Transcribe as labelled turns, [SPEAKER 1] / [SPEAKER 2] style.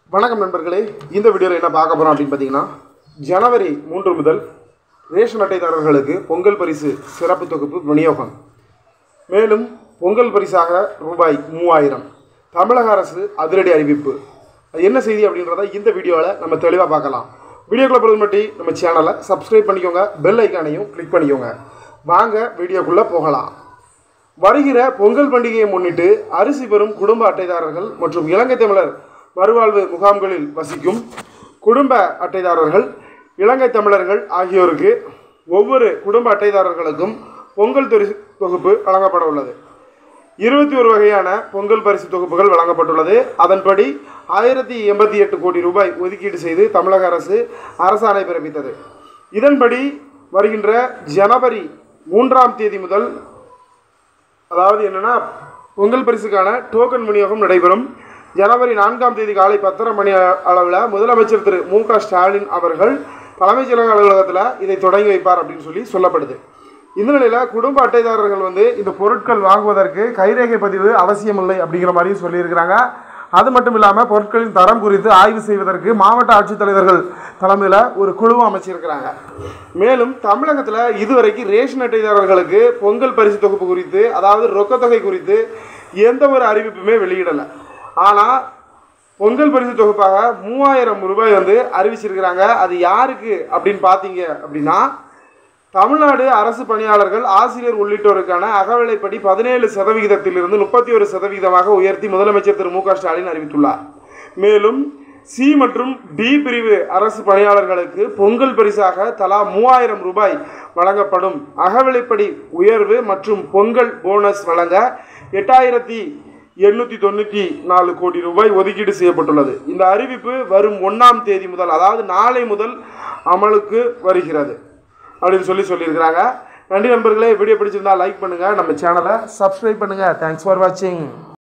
[SPEAKER 1] வணக்கம் நண்பர்களே இந்த வீடியோவில் என்ன பார்க்க போகிறோம் அப்படின்னு பார்த்தீங்கன்னா ஜனவரி மூன்று முதல் ரேஷன் அட்டைதாரர்களுக்கு பொங்கல் பரிசு சிறப்பு தொகுப்பு விநியோகம் மேலும் பொங்கல் பரிசாக ரூபாய் மூவாயிரம் தமிழக அரசு அதிரடி அறிவிப்பு அது என்ன செய்தி அப்படின்றத இந்த வீடியோவில் நம்ம தெளிவாக பார்க்கலாம் வீடியோக்குள்ள பொழுது மட்டும் நம்ம சேனலை சப்ஸ்கிரைப் பண்ணிக்கோங்க பெல் ஐக்கானையும் கிளிக் பண்ணிக்கோங்க வாங்க வீடியோக்குள்ளே போகலாம் வருகிற பொங்கல் பண்டிகையை முன்னிட்டு அரிசி பெறும் குடும்ப அட்டைதாரர்கள் மற்றும் இலங்கை தமிழர் மறுவாழ்வு முகாம்களில் வசிக்கும் குடும்ப அட்டைதாரர்கள் இலங்கை தமிழர்கள் ஆகியோருக்கு ஒவ்வொரு குடும்ப அட்டைதாரர்களுக்கும் பொங்கல் தொரி தொகுப்பு வழங்கப்பட உள்ளது இருபத்தி ஒரு வகையான பொங்கல் பரிசு தொகுப்புகள் வழங்கப்பட்டுள்ளது அதன்படி ஆயிரத்தி எண்பத்தி எட்டு கோடி ரூபாய் ஒதுக்கீடு செய்து தமிழக அரசு அரசாணை பிறப்பித்தது இதன்படி வருகின்ற ஜனவரி மூன்றாம் தேதி முதல் அதாவது என்னன்னா பொங்கல் பரிசுக்கான டோக்கன் விநியோகம் நடைபெறும் ஜனவரி நான்காம் தேதி காலை பத்தரை மணி அளவில் முதலமைச்சர் திரு மு க ஸ்டாலின் அவர்கள் தலைமைச் செயலக அலுவலகத்தில் இதை தொடங்கி வைப்பார் அப்படின்னு சொல்லி சொல்லப்படுது இந்த நிலையில் குடும்ப அட்டைதாரர்கள் வந்து இந்த பொருட்கள் வாங்குவதற்கு கைரேகை பதிவு அவசியமில்லை அப்படிங்கிற மாதிரியும் சொல்லியிருக்கிறாங்க அது மட்டும் இல்லாமல் பொருட்களின் தரம் குறித்து ஆய்வு செய்வதற்கு மாவட்ட ஆட்சித்தலைவர்கள் தலைமையில் ஒரு குழுவை அமைச்சிருக்கிறாங்க மேலும் தமிழகத்தில் இதுவரைக்கும் ரேஷன் அட்டைதாரர்களுக்கு பொங்கல் பரிசு தொகுப்பு குறித்து அதாவது ரொக்கத்தொகை குறித்து எந்த ஒரு அறிவிப்புமே வெளியிடலை ஆனால் பொங்கல் பரிசு தொகுப்பாக மூவாயிரம் ரூபாய் வந்து அறிவிச்சிருக்கிறாங்க அது யாருக்கு அப்படின்னு பார்த்தீங்க அப்படின்னா தமிழ்நாடு அரசு பணியாளர்கள் ஆசிரியர் உள்ளிட்டோருக்கான அகவிலைப்படி பதினேழு சதவிகிதத்திலிருந்து முப்பத்தி ஒரு சதவிகிதமாக உயர்த்தி முதலமைச்சர் திரு மு க ஸ்டாலின் அறிவித்துள்ளார் மேலும் சி மற்றும் டி பிரிவு அரசு பணியாளர்களுக்கு பொங்கல் பரிசாக தலா மூவாயிரம் ரூபாய் வழங்கப்படும் அகவிலைப்படி உயர்வு மற்றும் பொங்கல் போனஸ் வழங்க எட்டாயிரத்தி எண்ணூற்றி தொண்ணூற்றி நாலு கோடி ரூபாய் ஒதுக்கீடு செய்யப்பட்டுள்ளது இந்த அறிவிப்பு வரும் ஒன்றாம் தேதி முதல் அதாவது நாளை முதல் அமலுக்கு வருகிறது அப்படின்னு சொல்லி சொல்லியிருக்கிறாங்க நன்றி நண்பர்களே வீடியோ பிடிச்சிருந்தா லைக் பண்ணுங்கள் நம்ம சேனலை சப்ஸ்கிரைப் பண்ணுங்கள் தேங்க்ஸ் ஃபார் வாட்சிங்